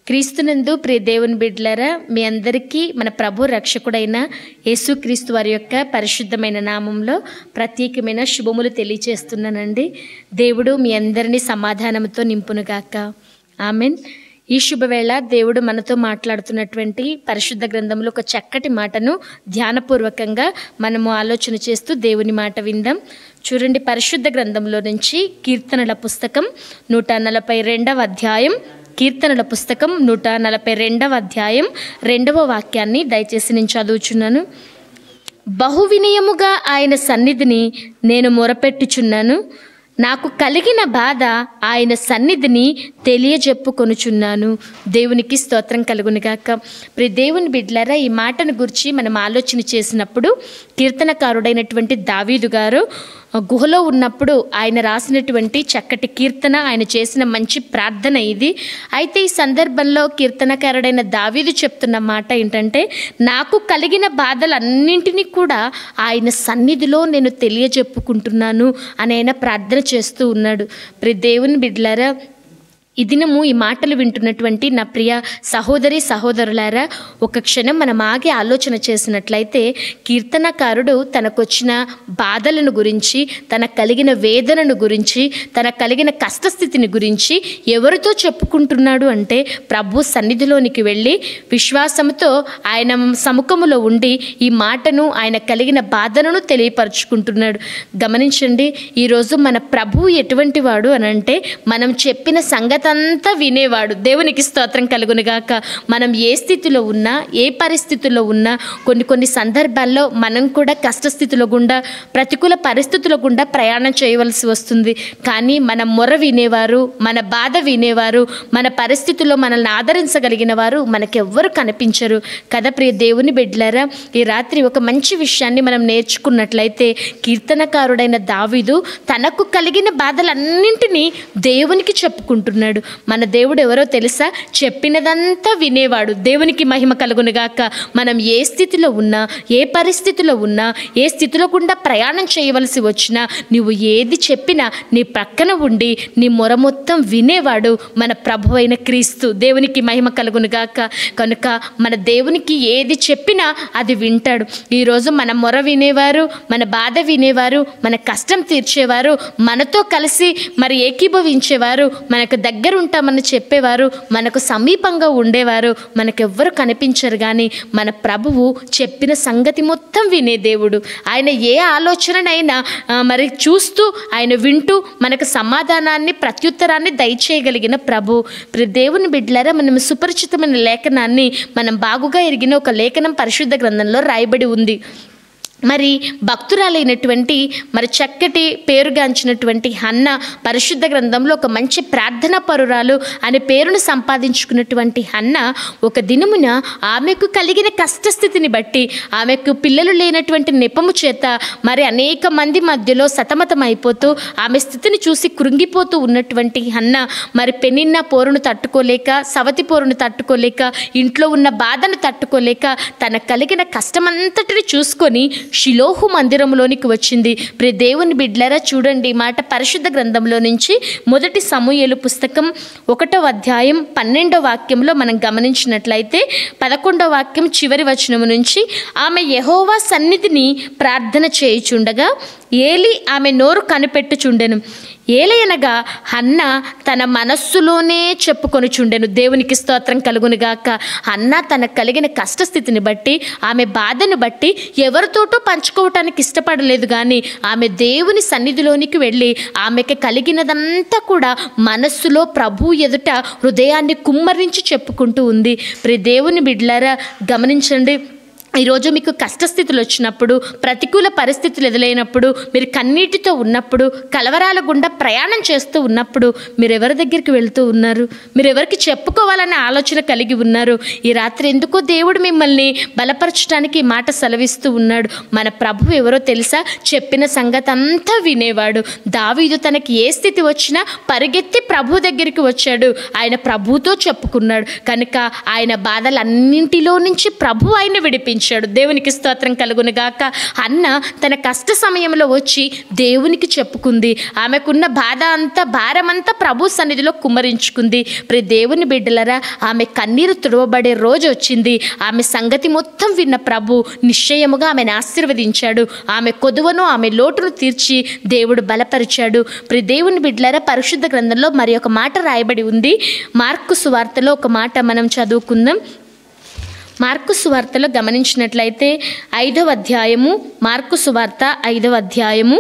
క్రీస్తునందు ప్రియ దేవుని బిడ్డలారా మీ అందరికీ మన ప్రభు రక్షకుడైన యేసుక్రీస్తు వారి యొక్క పరిశుద్ధమైన నామంలో ప్రత్యేకమైన శుభములు తెలియచేస్తున్నానండి దేవుడు మీ అందరినీ సమాధానంతో నింపునుగాక ఆమెన్ ఈ శుభవేళ దేవుడు మనతో మాట్లాడుతున్నటువంటి పరిశుద్ధ గ్రంథంలో ఒక చక్కటి మాటను ధ్యానపూర్వకంగా మనము ఆలోచన చేస్తూ దేవుని మాట విందాం చూడండి పరిశుద్ధ గ్రంథంలో నుంచి కీర్తనల పుస్తకం నూట నలభై రెండవ అధ్యాయం కీర్తనల పుస్తకం నూట నలభై రెండవ అధ్యాయం రెండవ వాక్యాన్ని దయచేసి నేను చదువుచున్నాను బహువినయముగా ఆయన సన్నిధిని నేను మొరపెట్టుచున్నాను నాకు కలిగిన బాధ ఆయన సన్నిధిని తెలియజెప్పుకొనుచున్నాను దేవునికి స్తోత్రం కలుగునుగాక ప్రి దేవుని బిడ్లరా ఈ మాటను గురించి మనం ఆలోచన చేసినప్పుడు కీర్తనకారుడైనటువంటి దావీదు గారు గుహలో ఉన్నప్పుడు ఆయన రాసినటువంటి చక్కటి కీర్తన ఆయన చేసిన మంచి ప్రార్థన ఇది అయితే ఈ సందర్భంలో కీర్తనకారుడైన దావీదు చెప్తున్న మాట ఏంటంటే నాకు కలిగిన బాధలన్నింటినీ కూడా ఆయన సన్నిధిలో నేను తెలియజెప్పుకుంటున్నాను అని ఆయన ప్రార్థన చేస్తూ ఉన్నాడు ప్రి దేవుని బిడ్లారా ఈ దినము ఈ మాటలు వింటున్నటువంటి నా ప్రియ సహోదరి సహోదరులారా ఒక క్షణం మనం ఆగి ఆలోచన చేసినట్లయితే కీర్తనకారుడు తనకొచ్చిన బాధలను గురించి తన కలిగిన వేదనను గురించి తన కలిగిన కష్టస్థితిని గురించి ఎవరితో చెప్పుకుంటున్నాడు అంటే ప్రభు సన్నిధిలోనికి వెళ్ళి విశ్వాసంతో ఆయన సముఖములో ఉండి ఈ మాటను ఆయన కలిగిన బాధలను తెలియపరుచుకుంటున్నాడు గమనించండి ఈరోజు మన ప్రభు ఎటువంటి వాడు అని అంటే మనం చెప్పిన సంగతి అంతా వినేవాడు దేవునికి స్తోత్రం కలుగునుగాక మనం ఏ స్థితిలో ఉన్నా ఏ పరిస్థితుల్లో ఉన్నా కొన్ని కొన్ని సందర్భాల్లో మనం కూడా కష్టస్థితిలో గుండా ప్రతికూల పరిస్థితుల గుండా ప్రయాణం చేయవలసి వస్తుంది కానీ మన మొర వినేవారు మన బాధ వినేవారు మన పరిస్థితుల్లో మనల్ని ఆదరించగలిగిన వారు మనకెవ్వరు కనిపించరు కదా ప్రియ దేవుని బిడ్డలారా ఈ రాత్రి ఒక మంచి విషయాన్ని మనం నేర్చుకున్నట్లయితే కీర్తనకారుడైన దావీదు తనకు కలిగిన బాధలన్నింటినీ దేవునికి చెప్పుకుంటున్నాడు మన దేవుడు ఎవరో తెలుసా చెప్పినదంతా వినేవాడు దేవునికి మహిమ కలుగునుగాక మనం ఏ స్థితిలో ఉన్నా ఏ పరిస్థితిలో ఉన్నా ఏ స్థితిలో గుండా ప్రయాణం చేయవలసి వచ్చినా నువ్వు ఏది చెప్పినా నీ పక్కన ఉండి నీ మొర మొత్తం వినేవాడు మన ప్రభు అయిన క్రీస్తు దేవునికి మహిమ కలుగునుగాక కనుక మన దేవునికి ఏది చెప్పినా అది వింటాడు ఈరోజు మన మొర వినేవారు మన బాధ వినేవారు మన కష్టం తీర్చేవారు మనతో కలిసి మరి ఏకీభవించేవారు మనకు దగ్గర ఉంటామని చెప్పేవారు మనకు సమీపంగా ఉండేవారు మనకెవ్వరు కనిపించరు కానీ మన ప్రభువు చెప్పిన సంగతి మొత్తం వినే దేవుడు ఆయన ఏ ఆలోచననైనా ఆ, మరి చూస్తూ ఆయన వింటూ మనకు సమాధానాన్ని ప్రత్యుత్తరాన్ని దయచేయగలిగిన ప్రభు ప్రి దేవుని బిడ్డలారా మనం సుపరిచితమైన లేఖనాన్ని మనం బాగుగా ఎరిగిన ఒక లేఖనం పరిశుద్ధ గ్రంథంలో రాయబడి ఉంది మరి భక్తురాలైనటువంటి మరి చక్కటి పేరుగాంచినటువంటి హన్న పరిశుద్ధ గ్రంథంలో ఒక మంచి ప్రార్థనా పరురాలు అనే పేరును సంపాదించుకున్నటువంటి హన్న ఒక దినమున ఆమెకు కలిగిన కష్టస్థితిని బట్టి ఆమెకు పిల్లలు లేనటువంటి నెపము చేత మరి అనేక మంది మధ్యలో సతమతం అయిపోతూ ఆమె స్థితిని చూసి కృంగిపోతూ ఉన్నటువంటి హన్న మరి పెనిన్న పోరును తట్టుకోలేక సవతి పోరును తట్టుకోలేక ఇంట్లో ఉన్న బాధను తట్టుకోలేక తన కలిగిన కష్టమంతటిని చూసుకొని షిలోహు మందిరంలోనికి వచ్చింది ప్రి దేవుని బిడ్లరా చూడండి ఈ మాట పరిశుద్ధ గ్రంథంలో నుంచి మొదటి సమూయేలు పుస్తకం ఒకటో అధ్యాయం పన్నెండో వాక్యంలో మనం గమనించినట్లయితే పదకొండో వాక్యం చివరి వచనము నుంచి ఆమె యహోవా సన్నిధిని ప్రార్థన చేయుచుండగా ఏలి ఆమె నోరు కనిపెట్టుచుండెను ఏలయనగా హన్న తన మనస్సులోనే చెప్పుకొనుచుండెను దేవునికి స్తోత్రం కలుగునుగాక హన్న తన కలిగిన కష్టస్థితిని బట్టి ఆమె బాధను బట్టి ఎవరితోటో పంచుకోవటానికి ఇష్టపడలేదు కానీ ఆమె దేవుని సన్నిధిలోనికి వెళ్ళి ఆమెకి కలిగినదంతా కూడా మనస్సులో ప్రభు ఎదుట హృదయాన్ని కుమ్మరించి చెప్పుకుంటూ ఉంది ప్రి దేవుని బిడ్లారా గమనించండి ఈరోజు మీకు కష్టస్థితులు వచ్చినప్పుడు ప్రతికూల పరిస్థితులు ఎదురైనప్పుడు మీరు కన్నీటితో ఉన్నప్పుడు కలవరాల గుండా ప్రయాణం చేస్తూ ఉన్నప్పుడు మీరు ఎవరి దగ్గరికి వెళ్తూ ఉన్నారు మీరు ఎవరికి చెప్పుకోవాలనే ఆలోచన కలిగి ఉన్నారు ఈ రాత్రి ఎందుకో దేవుడు మిమ్మల్ని బలపరచడానికి ఈ మాట సెలవిస్తూ ఉన్నాడు మన ప్రభు ఎవరో తెలుసా చెప్పిన సంగతి అంతా వినేవాడు దావీదు తనకి ఏ స్థితి వచ్చినా పరిగెత్తి ప్రభు దగ్గరికి వచ్చాడు ఆయన ప్రభుతో చెప్పుకున్నాడు కనుక ఆయన బాధలన్నింటిలో నుంచి ప్రభు ఆయన విడిపించాడు విడిపించాడు దేవునికి స్తోత్రం కలుగును గాక అన్న తన కష్ట సమయంలో వచ్చి దేవునికి చెప్పుకుంది ఆమెకున్న బాధ అంతా భారమంతా ప్రభు సన్నిధిలో కుమ్మరించుకుంది ప్రి దేవుని బిడ్డలరా ఆమె కన్నీరు తుడవబడే రోజు వచ్చింది ఆమె సంగతి మొత్తం విన్న ప్రభు నిశ్చయముగా ఆమెను ఆశీర్వదించాడు ఆమె కొదువను ఆమె లోటును తీర్చి దేవుడు బలపరిచాడు ప్రి దేవుని బిడ్డలరా పరిశుద్ధ గ్రంథంలో మరి ఒక మాట రాయబడి ఉంది మార్కు సువార్తలో ఒక మాట మనం చదువుకుందాం మార్కు సువార్తలో గమనించినట్లయితే ఐదవ అధ్యాయము మార్కు సువార్త ఐదవ అధ్యాయము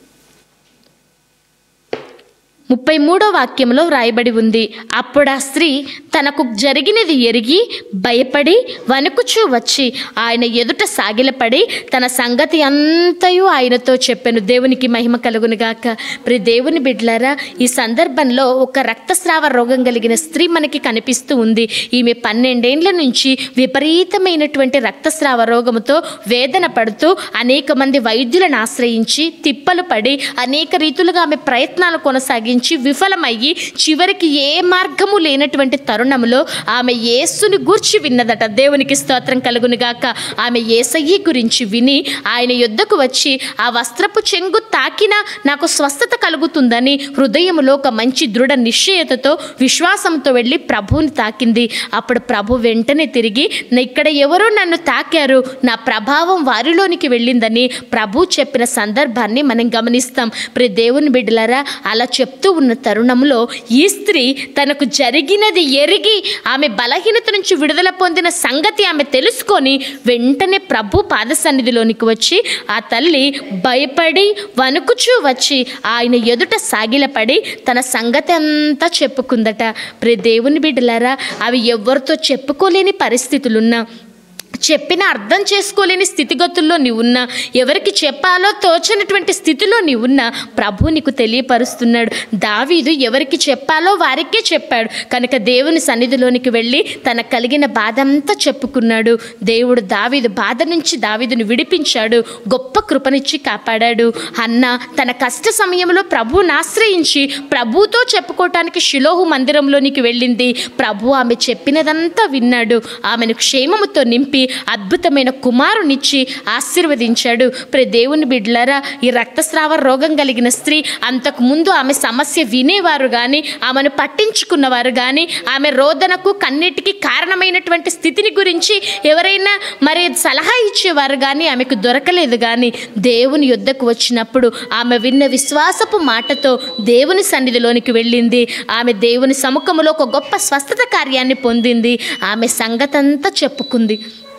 ముప్పై మూడో వాక్యంలో వ్రాయబడి ఉంది అప్పుడు ఆ స్త్రీ తనకు జరిగినది ఎరిగి భయపడి వణుకుచూ వచ్చి ఆయన ఎదుట సాగిలపడి తన సంగతి అంతయు ఆయనతో చెప్పాను దేవునికి మహిమ కలుగునుగాక ప్రి దేవుని బిడ్లారా ఈ సందర్భంలో ఒక రక్తస్రావ రోగం కలిగిన స్త్రీ మనకి కనిపిస్తూ ఉంది ఈమె పన్నెండేండ్ల నుంచి విపరీతమైనటువంటి రక్తస్రావ రోగముతో వేదన పడుతూ అనేక మంది వైద్యులను ఆశ్రయించి తిప్పలు పడి అనేక రీతులుగా ఆమె ప్రయత్నాలు కొనసాగించి విఫలమయ్యి చివరికి ఏ మార్గము లేనటువంటి తరుణంలో ఆమె యేసుని గూర్చి విన్నదట దేవునికి స్తోత్రం కలుగునుగాక ఆమె ఏసయ్యి గురించి విని ఆయన యుద్ధకు వచ్చి ఆ వస్త్రపు చెంగు తాకినా నాకు స్వస్థత కలుగుతుందని హృదయములో ఒక మంచి దృఢ నిశ్చయతతో విశ్వాసంతో వెళ్ళి ప్రభువుని తాకింది అప్పుడు ప్రభు వెంటనే తిరిగి "నా ఇక్కడ ఎవరో నన్ను తాకారు నా ప్రభావం వారిలోనికి వెళ్ళిందని ప్రభు చెప్పిన సందర్భాన్ని మనం గమనిస్తాం ప్రి దేవుని బిడ్డలారా అలా చెప్తూ ఉన్న తరుణంలో ఈ స్త్రీ తనకు జరిగినది ఎరిగి ఆమె బలహీనత నుంచి విడుదల పొందిన సంగతి ఆమె తెలుసుకొని వెంటనే ప్రభు పాద సన్నిధిలోనికి వచ్చి ఆ తల్లి భయపడి వణుకుచూ వచ్చి ఆయన ఎదుట సాగిలపడి తన సంగతి అంతా చెప్పుకుందట ప్రి దేవుని బిడ్డలారా అవి ఎవరితో చెప్పుకోలేని పరిస్థితులున్నా చెప్పిన అర్థం చేసుకోలేని స్థితిగతుల్లో నీవున్నా ఎవరికి చెప్పాలో తోచనటువంటి స్థితిలో నీవున్నా ప్రభు నీకు తెలియపరుస్తున్నాడు దావీదు ఎవరికి చెప్పాలో వారికే చెప్పాడు కనుక దేవుని సన్నిధిలోనికి వెళ్ళి తన కలిగిన బాధ అంతా చెప్పుకున్నాడు దేవుడు దావీదు బాధ నుంచి దావీదును విడిపించాడు గొప్ప కృపనిచ్చి కాపాడాడు అన్న తన కష్ట సమయంలో ప్రభువుని ఆశ్రయించి ప్రభుతో చెప్పుకోవటానికి శిలోహు మందిరంలోనికి వెళ్ళింది ప్రభు ఆమె చెప్పినదంతా విన్నాడు ఆమెను క్షేమముతో నింపి అద్భుతమైన కుమారునిచ్చి ఆశీర్వదించాడు ప్రే దేవుని బిడ్డలారా ఈ రక్తస్రావ రోగం కలిగిన స్త్రీ అంతకు ముందు ఆమె సమస్య వినేవారు కానీ ఆమెను పట్టించుకున్నవారు కానీ ఆమె రోదనకు కన్నిటికి కారణమైనటువంటి స్థితిని గురించి ఎవరైనా మరి సలహా ఇచ్చేవారు కానీ ఆమెకు దొరకలేదు కానీ దేవుని యుద్ధకు వచ్చినప్పుడు ఆమె విన్న విశ్వాసపు మాటతో దేవుని సన్నిధిలోనికి వెళ్ళింది ఆమె దేవుని సముఖములో ఒక గొప్ప స్వస్థత కార్యాన్ని పొందింది ఆమె సంగతంతా చెప్పుకుంది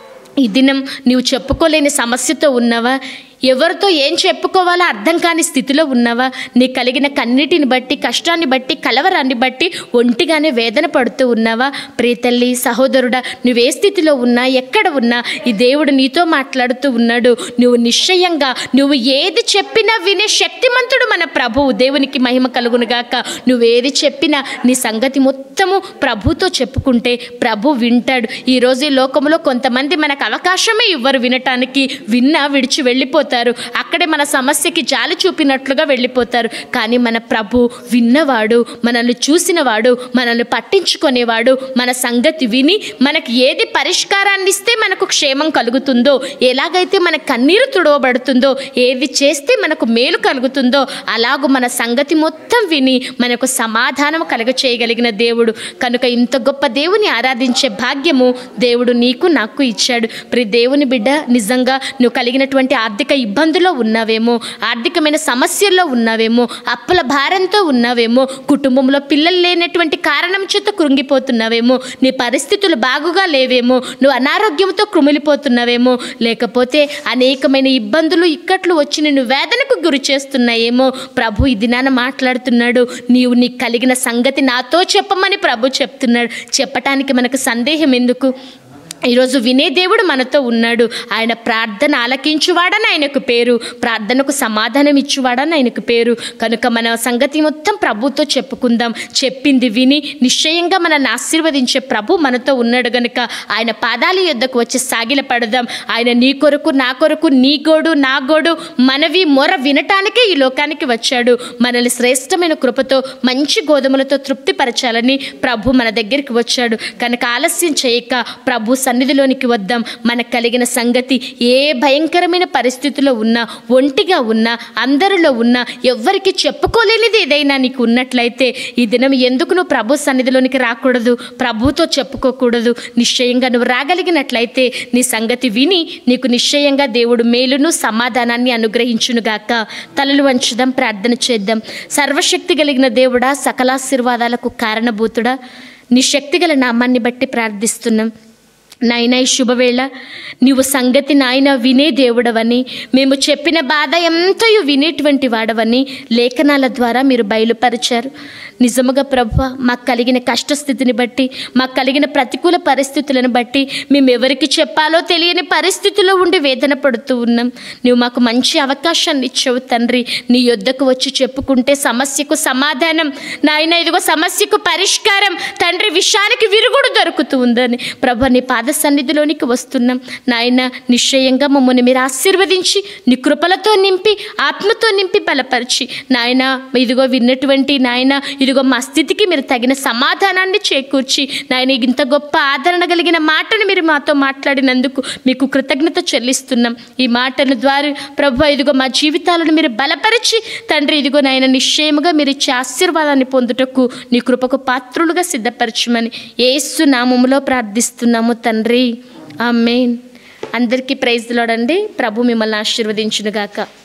ఈ దినం నీవు చెప్పుకోలేని సమస్యతో ఉన్నావా ఎవరితో ఏం చెప్పుకోవాలో అర్థం కాని స్థితిలో ఉన్నావా నీ కలిగిన కన్నిటిని బట్టి కష్టాన్ని బట్టి కలవరాన్ని బట్టి ఒంటిగానే వేదన పడుతూ ఉన్నావా ప్రీతల్లి సహోదరుడా నువ్వే స్థితిలో ఉన్నా ఎక్కడ ఉన్నా ఈ దేవుడు నీతో మాట్లాడుతూ ఉన్నాడు నువ్వు నిశ్చయంగా నువ్వు ఏది చెప్పినా వినే శక్తిమంతుడు మన ప్రభువు దేవునికి మహిమ కలుగునుగాక నువ్వేది చెప్పినా నీ సంగతి మొత్తము ప్రభుతో చెప్పుకుంటే ప్రభు వింటాడు ఈరోజు ఈ లోకంలో కొంతమంది మనకు అవకాశమే ఇవ్వరు వినటానికి విన్నా విడిచి వెళ్ళిపోతారు అక్కడే మన సమస్యకి జాలి చూపినట్లుగా వెళ్ళిపోతారు కానీ మన ప్రభు విన్నవాడు మనల్ని చూసినవాడు మనల్ని పట్టించుకునేవాడు మన సంగతి విని మనకి ఏది పరిష్కారాన్ని ఇస్తే మనకు క్షేమం కలుగుతుందో ఎలాగైతే మన కన్నీరు తుడవబడుతుందో ఏది చేస్తే మనకు మేలు కలుగుతుందో అలాగూ మన సంగతి మొత్తం విని మనకు సమాధానం కలుగ చేయగలిగిన దేవుడు కనుక ఇంత గొప్ప దేవుని ఆరాధించే భాగ్యము దేవుడు నీకు నాకు ఇచ్చాడు ప్రి దేవుని బిడ్డ నిజంగా నువ్వు కలిగినటువంటి ఆర్థిక ఇబ్బందుల్లో ఉన్నావేమో ఆర్థికమైన సమస్యల్లో ఉన్నావేమో అప్పుల భారంతో ఉన్నావేమో కుటుంబంలో పిల్లలు లేనటువంటి కారణం చేత కృంగిపోతున్నావేమో నీ పరిస్థితులు బాగుగా లేవేమో నువ్వు అనారోగ్యంతో కృమిలిపోతున్నావేమో లేకపోతే అనేకమైన ఇబ్బందులు ఇక్కట్లు వచ్చి నిన్ను వేదనకు గురి చేస్తున్నాయేమో ప్రభు ఈ దినాన మాట్లాడుతున్నాడు నీవు నీకు కలిగిన సంగతి నాతో చెప్పమని ప్రభు చెప్తున్నాడు చెప్పటానికి మనకు సందేహం ఎందుకు ఈరోజు వినే దేవుడు మనతో ఉన్నాడు ఆయన ప్రార్థన ఆలకించువాడని ఆయనకు పేరు ప్రార్థనకు సమాధానం ఇచ్చువాడని ఆయనకు పేరు కనుక మన సంగతి మొత్తం ప్రభుతో చెప్పుకుందాం చెప్పింది విని నిశ్చయంగా మనల్ని ఆశీర్వదించే ప్రభు మనతో ఉన్నాడు గనుక ఆయన పాదాల యొద్దకు వచ్చి సాగిల పడదాం ఆయన నీ కొరకు నా కొరకు నీ గోడు నా గోడు మనవి మొర వినటానికే ఈ లోకానికి వచ్చాడు మనల్ని శ్రేష్టమైన కృపతో మంచి గోధుమలతో తృప్తిపరచాలని ప్రభు మన దగ్గరికి వచ్చాడు కనుక ఆలస్యం చేయక ప్రభు సన్నిధిలోనికి వద్దాం మనకు కలిగిన సంగతి ఏ భయంకరమైన పరిస్థితిలో ఉన్నా ఒంటిగా ఉన్నా అందరిలో ఉన్నా ఎవ్వరికి చెప్పుకోలేనిది ఏదైనా నీకు ఉన్నట్లయితే ఈ దినం ఎందుకు నువ్వు ప్రభు సన్నిధిలోనికి రాకూడదు ప్రభుతో చెప్పుకోకూడదు నిశ్చయంగా నువ్వు రాగలిగినట్లయితే నీ సంగతి విని నీకు నిశ్చయంగా దేవుడు మేలును సమాధానాన్ని అనుగ్రహించునుగాక తలలు వంచుదాం ప్రార్థన చేద్దాం సర్వశక్తి కలిగిన దేవుడా సకలాశీర్వాదాలకు కారణభూతుడా నీ శక్తిగల నామాన్ని బట్టి ప్రార్థిస్తున్నాం నాయన ఈ శుభవేళ నీవు సంగతి నాయన వినే దేవుడవని మేము చెప్పిన బాధ ఎంతయో వినేటువంటి వాడవని లేఖనాల ద్వారా మీరు బయలుపరిచారు నిజముగా ప్రభు మాకు కలిగిన కష్టస్థితిని బట్టి మాకు కలిగిన ప్రతికూల పరిస్థితులను బట్టి మేము ఎవరికి చెప్పాలో తెలియని పరిస్థితిలో ఉండి వేదన పడుతూ ఉన్నాం నువ్వు మాకు మంచి అవకాశాన్ని ఇచ్చావు తండ్రి నీ యొద్దకు వచ్చి చెప్పుకుంటే సమస్యకు సమాధానం నాయన ఇదిగో సమస్యకు పరిష్కారం తండ్రి విషయానికి విరుగుడు దొరుకుతూ ఉందని ప్రభు నీ పాద సన్నిధిలోనికి వస్తున్నాం నాయన నిశ్చయంగా మమ్మల్ని మీరు ఆశీర్వదించి నీ కృపలతో నింపి ఆత్మతో నింపి బలపరిచి నాయన ఇదిగో విన్నటువంటి నాయన ఇదిగో మా స్థితికి మీరు తగిన సమాధానాన్ని చేకూర్చి నాయన ఇంత గొప్ప ఆదరణ కలిగిన మాటను మీరు మాతో మాట్లాడినందుకు మీకు కృతజ్ఞత చెల్లిస్తున్నాం ఈ మాటల ద్వారా ప్రభు ఇదిగో మా జీవితాలను మీరు బలపరిచి తండ్రి ఇదిగో నాయన నిశ్చయముగా మీరు ఇచ్చే ఆశీర్వాదాన్ని పొందుటకు నీ కృపకు పాత్రులుగా సిద్ధపరచమని ఏసు నామములో ప్రార్థిస్తున్నాము తండ్రి ఆమెన్ అందరికీ ప్రైజ్ లోడండి ప్రభు మిమ్మల్ని ఆశీర్వదించునుగాక